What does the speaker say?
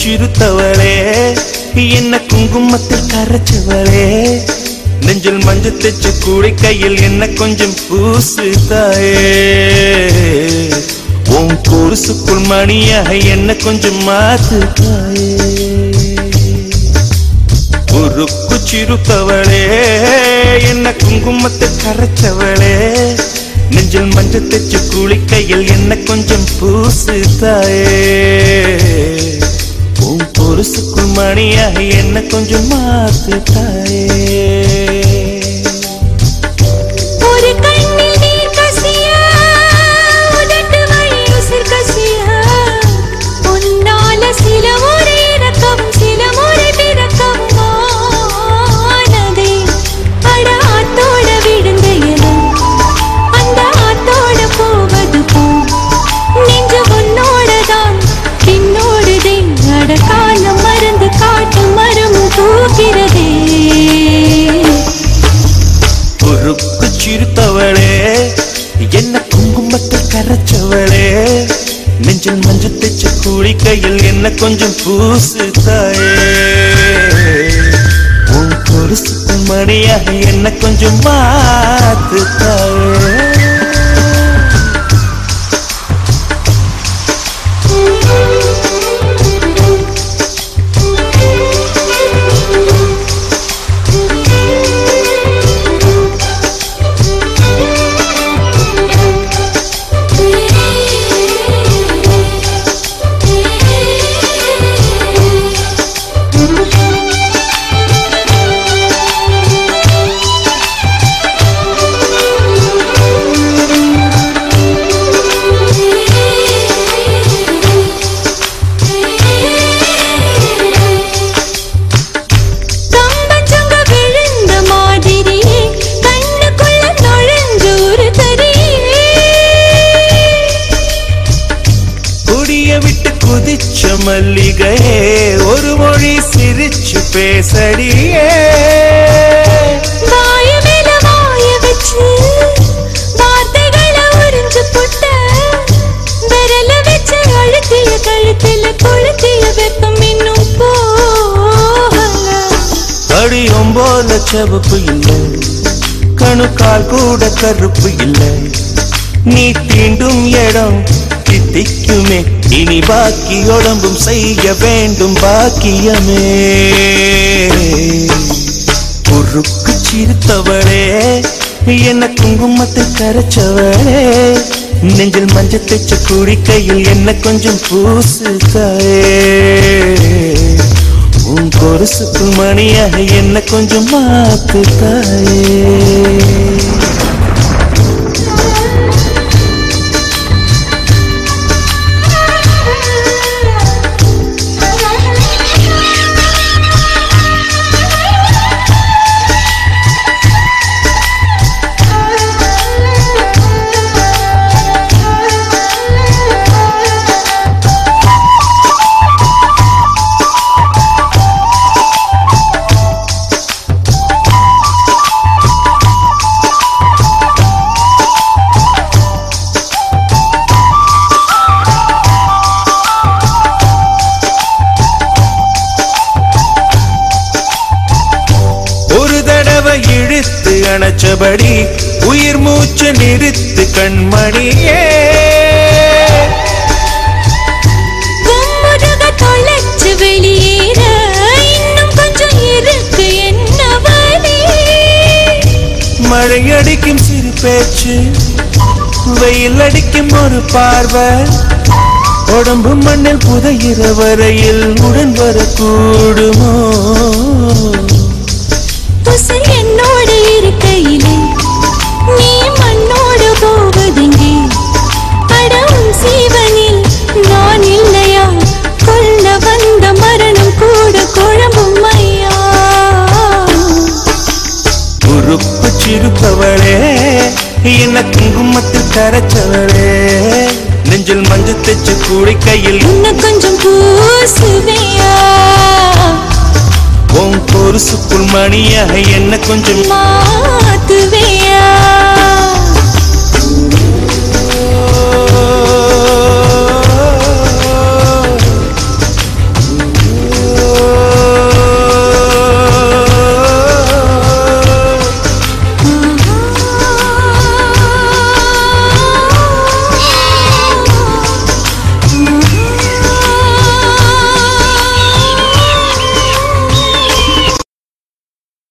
சிறுத்தவளே என்ன குங்குமத்தில் கரைச்சவளே நெஞ்சில் மஞ்சள் தைச்ச கூடை கையில் என்ன கொஞ்சம் பூசு தாயே உன் கொலுசுக்குள் மணியாக என்ன கொஞ்சம் மாத்து தாயே உருக்கு சிறுத்தவளே என்ன குங்குமத்தை கரைச்சவளே நெஞ்சில் மஞ்சள் தைச்ச குளிக்கையில் என்ன கொஞ்சம் பூசு தாயே உன் பொருசுக்குள் மணியாக என்ன கொஞ்சம் மாத்து தாயே ஒரு கண்ணில் நீர் கசிய உதட்டு வழி உசிர் கசிய உன்னால சில முறை இறக்கவும் சில முறை பிறக்கவும் ஆனதே அட ஆத்தோட விழுந்த இடம் அந்த ஆத்தோட போவது போ நெஞ்சு உன்னோடதான் பின்னோடுதே அட காலம் மறந்து காட்டு மரமும் தூக்கிறதே பொறுப்பு சிறுத்தவளே என்ன குங்குமத்தில் கரைச்சவளே நெஞ்சில் மஞ்சள் தைச்ச குளிக்கையில் என்ன கொஞ்சம் பூசு தாயே உன் பொருசுக்கு மணியாக என்ன கொஞ்சம் மாத்து தாயே கம்பஞ்சங்க விழுந்த மாதிரியே கண்ணுக்குள்ள நுழைஞ்ச ஒரு தரியே கொடிய விட்டு குதிச்ச மல்லிகையே ஒரு மொழி சிரிச்சு பேசடியே வாய மேல வாய வச்சு வார்த்தைகளை உறிஞ்சு புட்ட விரல வச்சு அழுத்திய கழுத்துல கொளுத்திய வெப்பம் இன்னும் போகல அடியும் போல செவப்பு இல்லை கணுக்கால் கூட கருப்பு இல்லை நீ தீண்டும் இடம் தித்திக்குமே இனி பாக்கி உடம்பும் செய்ய வேண்டும் பாக்கியமே குறுக்கு சிரித்தவளே என்ன குங்குமத்தை கரைச்சவளே நெஞ்சில் மஞ்சள் தைச்ச குடிக்கையில் என்ன கொஞ்சம் பூசு தாயே உன் கொலுசுக்கு மணியாக என்ன கொஞ்சம் மாத்து தாயே ஒரு தடவை இழுத்து அணைச்சபடி உயிர் மூச்சு நிறுத்து கண்மணியே கும்முடுக தொலைச்சு வெளியேற இன்னும் கொஞ்சம் இருக்கு என்ன வழி மழை அடிக்கும் சிறு பேச்சு வெயில் அடிக்கும் ஒரு பார்வை உடம்பு மண்ணில் புதையிற வரையில் உடன் வரக்கூடுமோ புசை என்னோடு இருக்கையிலே நீ மண்ணோடு போவதெங்கே அடவும் சீவனில் நான் இல்லையா கொல்ல வந்த மரணம் கூட குழம்பும் ஐயா உறுப்பு சிறுப்பவளே என்ன குங்குமத்தில் கரைச்சவளே நெஞ்சில் மஞ்சள் தைச்சு குடிக்கையில் இன்னும் கொஞ்சம் பூசுவையா உன் பொருசுக்குள் மணியாக என்ன கொஞ்சம் மாத்துவையா